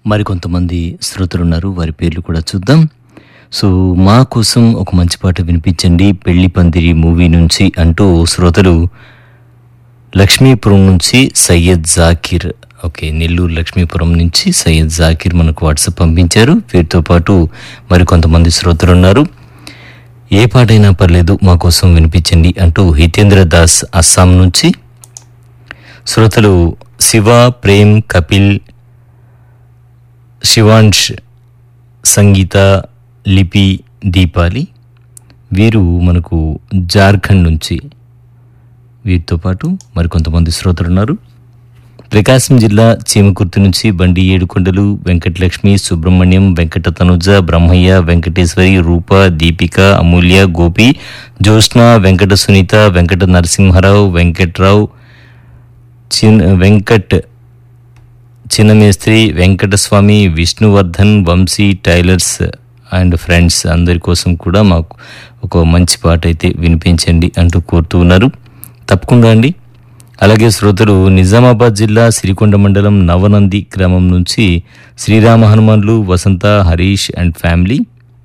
మరికొంతమంది శ్రోతలు ఉన్నారు వారి పేర్లు కూడా చూద్దాం సో మా కోసం ఒక మంచి పాట వినిపించండి పెళ్లి పందిరి మూవీ నుంచి అంటూ శ్రోతలు లక్ష్మీపురం నుంచి సయ్యద్ జాకిర్ ఓకే నెల్లూరు లక్ష్మీపురం నుంచి సయ్యద్ జాకిర్ మనకు వాట్సాప్ పంపించారు వీరితో పాటు మరికొంతమంది శ్రోతలు ఉన్నారు ఏ పాటైనా పర్లేదు మా కోసం వినిపించండి అంటూ హితేంద్ర దాస్ అస్సాం నుంచి శ్రోతలు శివ ప్రేమ్ కపిల్ శివాంష్ సంగీత లిపి దీపాలి వీరు మనకు జార్ఖండ్ నుంచి వీరితో పాటు మరికొంతమంది శ్రోతలు ఉన్నారు ప్రకాశం జిల్లా చీమకుర్తి నుంచి బండి ఏడుకొండలు వెంకటలక్ష్మి సుబ్రహ్మణ్యం వెంకట తనుజ బ్రహ్మయ్య వెంకటేశ్వరి రూప దీపిక అమూల్య గోపి జ్యోత్స్న వెంకట సునీత వెంకట నరసింహారావు వెంకట్రావు చిన్ వెంకట్ చిన్నమేస్త్రి Venkataswamy Vishnuvardhan Vamsi tailors and friends అందరి కోసం కూడా మాకు ఒక మంచి పాట అయితే వినిపించండి అంటూ కోరుతూ ఉన్నారు తప్పకుండా అండి అలాగే శ్రోతలు నిజామాబాద్ జిల్లా సిరికొండ మండలం నవనంది గ్రామం నుంచి Srirama Hanumanlu Vasantha Harish and family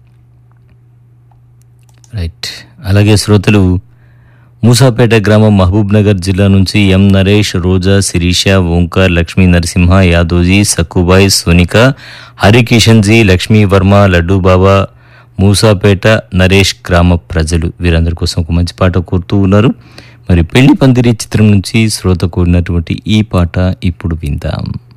right అలాగే శ్రోతలు మూసాపేట గ్రామం మహబూబ్ నగర్ జిల్లా నుంచి ఎం నరేష్ రోజా శిరీష ఓంకార్ లక్ష్మీ నరసింహ యాదోజీ సక్కుబాయ్ సోనిక హరికిషన్ జీ లక్ష్మీ వర్మ లడ్డూ బాబా మూసాపేట నరేష్ గ్రామ ప్రజలు వీరందరి కోసం ఒక మంచి పాట కోరుతూ ఉన్నారు మరి పెళ్లి పందిరి చిత్రం నుంచి శ్రోత కోరినటువంటి ఈ పాట ఇప్పుడు విందాం